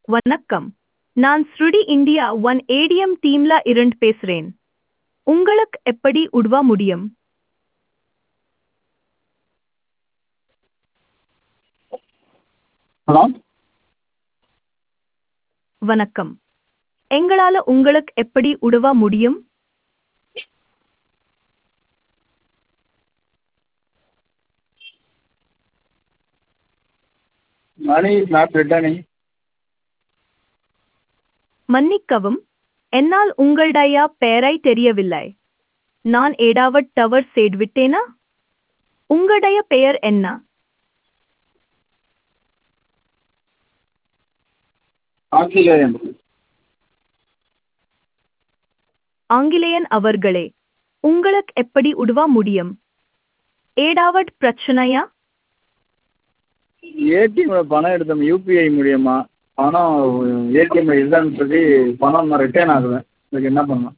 வணக்கம் நான் ஸ்ருடி இந்தியா ஒன் ஏடிஎம் டீம்ல இருந்து பேசுறேன் உங்களுக்கு எப்படி உதவ முடியும் ஹலோ வணக்கம் எங்களால உங்களுக்கு எப்படி உதவ முடியும் மணி இஸ் நாட் ரிட்டர்னிங் மன்னிக்கவும் என்னால் உங்களுடைய பெயரை தெரியவில்லை நான் ஏதாவது டவர் செய்துவிட்டேனா உங்களுடைய பெயர் என்ன ஆங்கிலேயன் ஆங்கிலேயன் அவர்களே உங்களுக்கு எப்படி உதவ முடியும் ஏதாவது பிரச்சனையா ஏடிஎம்ல பணம் எடுத்தோம் யூபிஐ மூலியமா பணம் ஏடிஎம்ல இல்லைன்னு சொல்லி பணம் ரிட்டர்ன் ஆகலை இதுக்கு என்ன பண்ணலாம்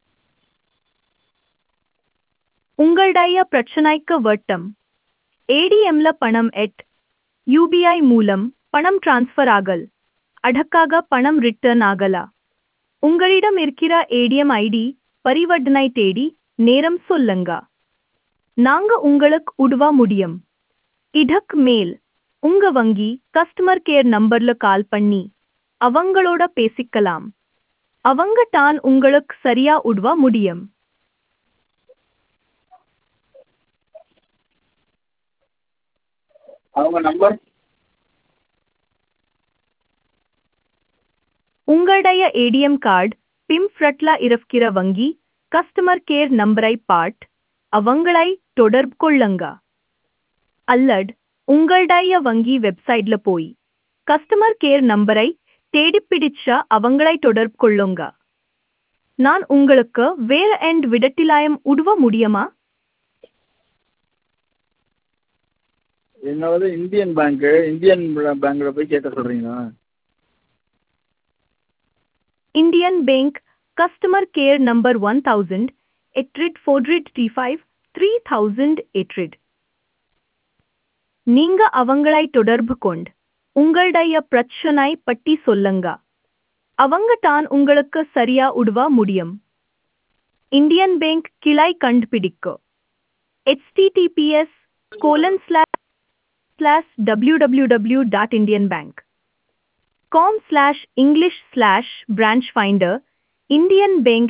உங்களுடைய பிரச்சனைக்கு வட்டம் ஏடிஎம்ல பணம் எட் யூபிஐ மூலம் பணம் டிரான்ஸ்ஃபர் ஆகல் அதற்காக பணம் ரிட்டர்ன் ஆகலா உங்களிடம் இருக்கிற ஏடிஎம் ஐடி பரிவர்த்தனை தேடி நேரம் சொல்லுங்க நாங்க உங்களுக்கு உதவ முடியும் இதற்கு மேல் உங்க வங்கி கஸ்டமர் கேர் நம்பர்ல கால் பண்ணி அவங்களோட பேசிக்கலாம் அவங்க தான் உங்களுக்கு சரியா உதவ முடியும் அவங்க நம்பர் உங்களுடைய ஏடிஎம் கார்டு பிம்ஃப்ரட்ல இருக்கிற வங்கி கஸ்டமர் கேர் நம்பரை பாட் அவங்களை தொடர்பு கொள்ளுங்க அல்லது உங்களுடைய வங்கி வெப்சைட்ல போய் கஸ்டமர் கேர் நம்பரை தேடிப்பிடிச்ச அவங்களை தொடர்பு கொள்ளுங்க நான் உங்களுக்கு வேற எண்ட் விடட்டிலாயம் உதவ முடியுமா என்னோட இந்தியன் பேங்க்கு இந்தியன் பேங்க்ல போய் கேட்க சொல்றீங்களா Indian Bank customer care number one thousand eight hundred four hundred ಟಿ ஃபைவ் த்ரீ தௌசண்ட் எட்ரிட் நீங்க அவங்களை தொடர்பு கொண்டு உங்களுடைய பிரச்சனை பற்றி சொல்லுங்க அவங்க தான் உங்களுக்கு சரியா உதவ முடியும் இந்தியன் பேங்க் கிளை கண்டுபிடிக்க https colon slash slash W W W dot Indian Bank com slash English slash branch finder Indian Bank